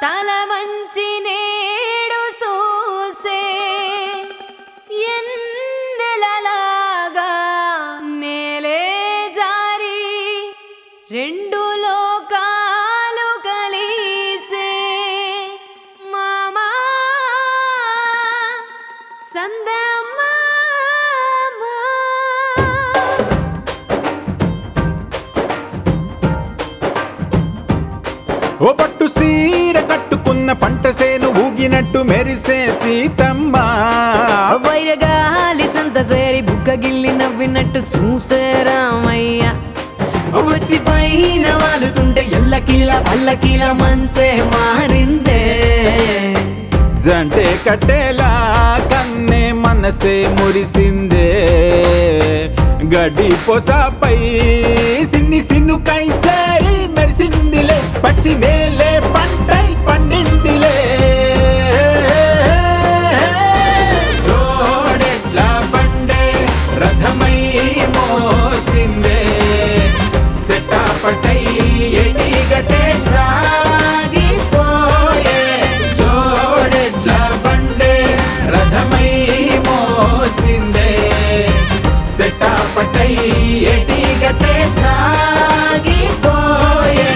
తల వంచి నేడు చూసే ఎన్నెలలాగా నేలే జారి రెండు లోకాలు కలిసే మామా సందమామా ఓ పట్టు సీర కట్టుకున్న పంట సేను ఊగినట్టు మెరిసే సీతమ్మ వైరగాలి సంత సేరి బుగ్గ గిల్లి నవ్వినట్టు చూసేరామయ్య వచ్చి పైన వాలుతుంటే ఎల్లకిల్ల పల్లకిల మనసే మారిందే జంటే కట్టేలా కన్నే మనసే మురిసిందే గడ్డి పొసపై సిన్ని సిన్ను కైసేరి మెరిసిందిలే పచ్చి నేలే పంటై పండిందిలే జోడెట్ల బండే రథమై మోసిందే సెటాపటై ఎటిగటే సాగిపోయే జోడెట్ల బండే రథమై మోసిందే సెటాపటై ఎటిగటే సాగిపోయే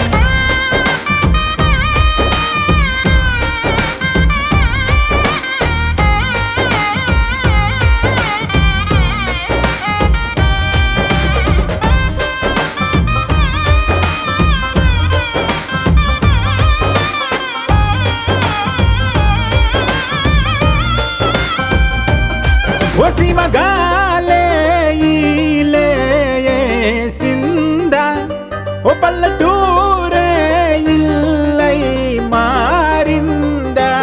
ఓ శివగాలే ఈలే సింద ఓ పల్లెటూరే ఇల్లై మారిందా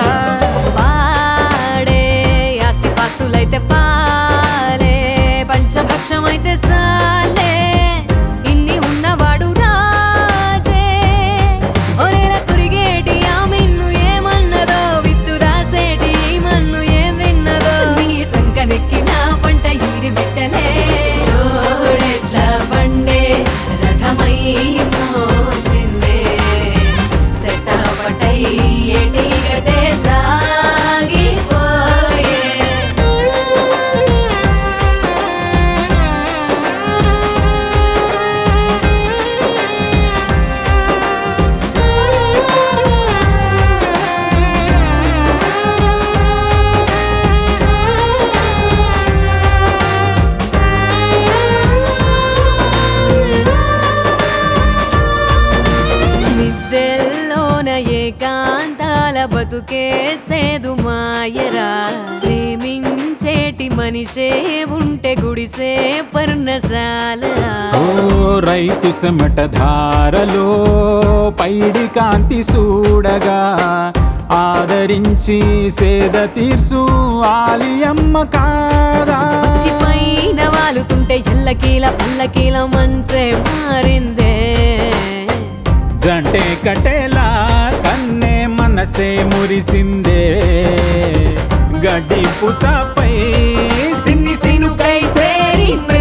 పాడే ఆస్తి పాస్తులైతే పాలే పంచభక్షం అయితే సాలే ఇన్ని ఉన్నవాడు రాజే ఒరేల కురిగేటి ఆ మిన్ను ఏమన్నదో విత్తు రాసేటి ఈ మన్ను ఏం విన్నదో నీ సంకనెక్కి నా పంట ఈరి బిట్టలే చూడెట్ల బండే రథమై మోసిందే సెటాపటై ఏటి గటే సాగిపోయే మిద్దెల్లోన ఏకాంతాల బతుకేసేదు మాయరా ప్రేమించేటి మనిషే ఉంటే గుడిసే పర్ణశాలరా ఓ రైతు సెమట ధారలో పైడి కాంతి చూడగా ఆదరించి సేద తీర్సు ఆలియమ్మ కాదా వచ్చి పైన వాలుతుంటే ఎల్లకీల పల్లకీల మంచే మారిందే జంటే కటేలా కన్నే మనసే మురిసిందే గడ్డి పుసపై సిన్ని సిన్ను సినుకై సేరి